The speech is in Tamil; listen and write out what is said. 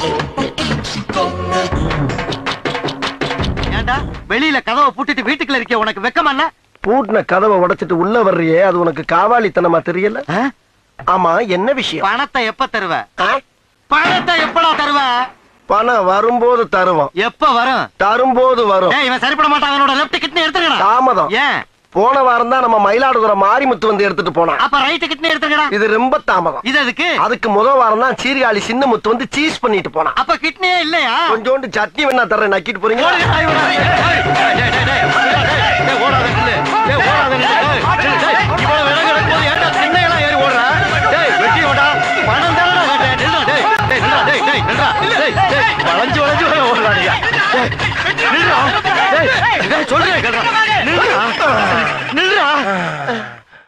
ஏன்டா வெளியில கதவை பூட்டிட்டு வீட்டுக்குள்ள இருக்க உனக்கு வெக்கமா இல்ல பூட்டின கதவை உடைச்சிட்டு உள்ள வர்றியே அது உனக்கு காவாலித்தனமா தெரியல ஆமா என்ன விஷயம் பணத்தை எப்ப தருவ ஆ? பணத்தை எப்படா தருவ பணம் வரும்போது தருவோம் எப்ப வரும் தரும்போது வரும் ஏய் இவன் சரிப்பட மாட்டான் அவனோட லெஃப்ட் கிட்னி எடுத்துக்கடா தாமதம் ஏன் போன வாரம் தான் நம்ம மயிலாடுதுறை மாரிமுத்து வந்து எடுத்துட்டு போனான் அப்ப ரைட் கிட்னி எடுத்துக்கடா இது ரொம்ப தாமதம் இது எதுக்கு அதுக்கு முத வாரம் தான் சீர்காழி சின்ன முத்து வந்து சீஸ் பண்ணிட்டு போனான் அப்ப கிட்னியே இல்லையா கொஞ்சோண்டு சட்னி வேணா தர்றேன் நக்கிட்டு போறீங்க ஓடு, டேய், ஓடாத. டேய், டேய், டேய், டேய், டேய், டேய், ஓடாத நில்லு. டேய், ஓடாத நில்லு. டேய், டேய், டேய், இவ்வளவு இடம் கிடக்கும்போது ஏன்டா திண்ணையெல்லாம் ஏறி ஓடுற? டேய், வெட்டி ஓடா. பணம் தானடா கேட்டேன். நில்லுடா, டேய், டேய், நில்லுடா, டேய், டேய், நில்லுடா. டேய், டேய், வளைஞ்சு வளைஞ்சு வர ஓடுறா நீ. டேய், நில்லுடா. டேய், டேய், சொல்றேன் கேளுடா. நில்லுடா. நில்லுடா.